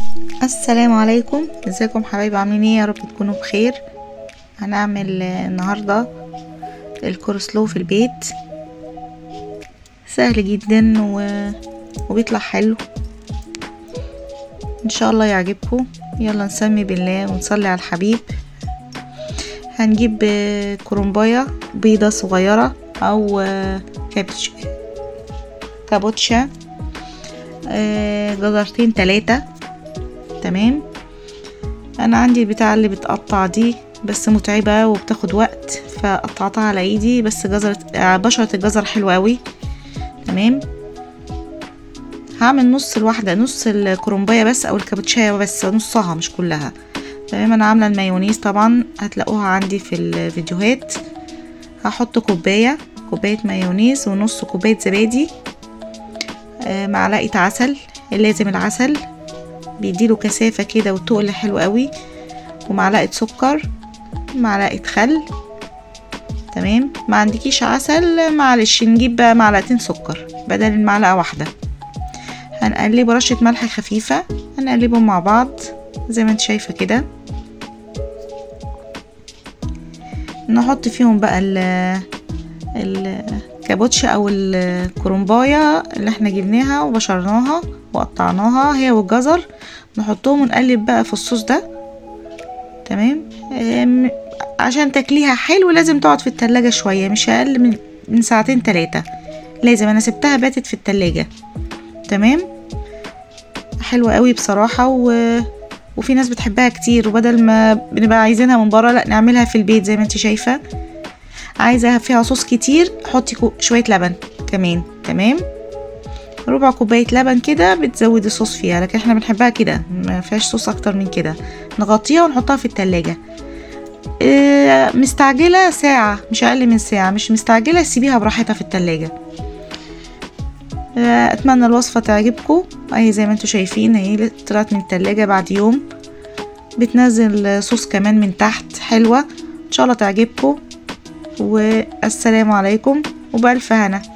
السلام عليكم ازيكم حبايبي عاملين ايه يا رب تكونوا بخير هنعمل آه، النهارده الكورسلو في البيت سهل جدا و... وبيطلع حلو ان شاء الله يعجبكم يلا نسمي بالله ونصلي على الحبيب هنجيب آه، كرومبايه بيضه صغيره او آه، كابتش كابوتشا آه، جزرتين تلاتة تمام انا عندي البتاعة اللي بتقطع دي بس متعبة وبتاخد وقت فقطعتها على ايدي بس جزرة آه، بشرة الجزر حلوة قوي تمام هعمل نص الواحدة نص الكرومباية بس او الكابوتشاية بس نصها مش كلها تمام انا عاملة المايونيز طبعا هتلاقوها عندي في الفيديوهات هحط كوباية كوباية مايونيز ونص كوباية زبادي آه، معلقة عسل لازم العسل بيديله كثافة كده وتقل حلو قوي ومعلقة سكر معلقة خل تمام ما عندكيش عسل معلش نجيب بقى معلقتين سكر بدل المعلقة واحدة هنقلب رشة ملح خفيفة هنقلبهم مع بعض زي ما انت شايفة كده نحط فيهم بقى ال الكابوتشا او الكرومبايه اللي احنا جبناها وبشرناها وقطعناها هي والجزر نحطهم ونقلب بقى في الصوص ده تمام آم، عشان تاكليها حلو لازم تقعد في التلاجة شوية مش اقل من من ساعتين تلاتة لازم انا سبتها باتت في التلاجة تمام حلوة قوي بصراحة و... وفي ناس بتحبها كتير وبدل ما بنبقى عايزينها من بره لا نعملها في البيت زي ما انت شايفة عايزة فيها صوص كتير حطي كو- شوية لبن كمان تمام ربع كوباية لبن كده بتزودي الصوص فيها لكن احنا بنحبها كده ما فيهاش صوص اكتر من كده نغطيها ونحطها في التلاجة اه مستعجلة ساعة مش اقل من ساعة مش مستعجلة سيبيها براحتها في التلاجة اه اتمنى الوصفة تعجبكم اهي زي ما انتوا شايفين اهي طلعت من التلاجة بعد يوم بتنزل صوص كمان من تحت حلوة ان شاء الله تعجبكم والسلام عليكم وبألف هنا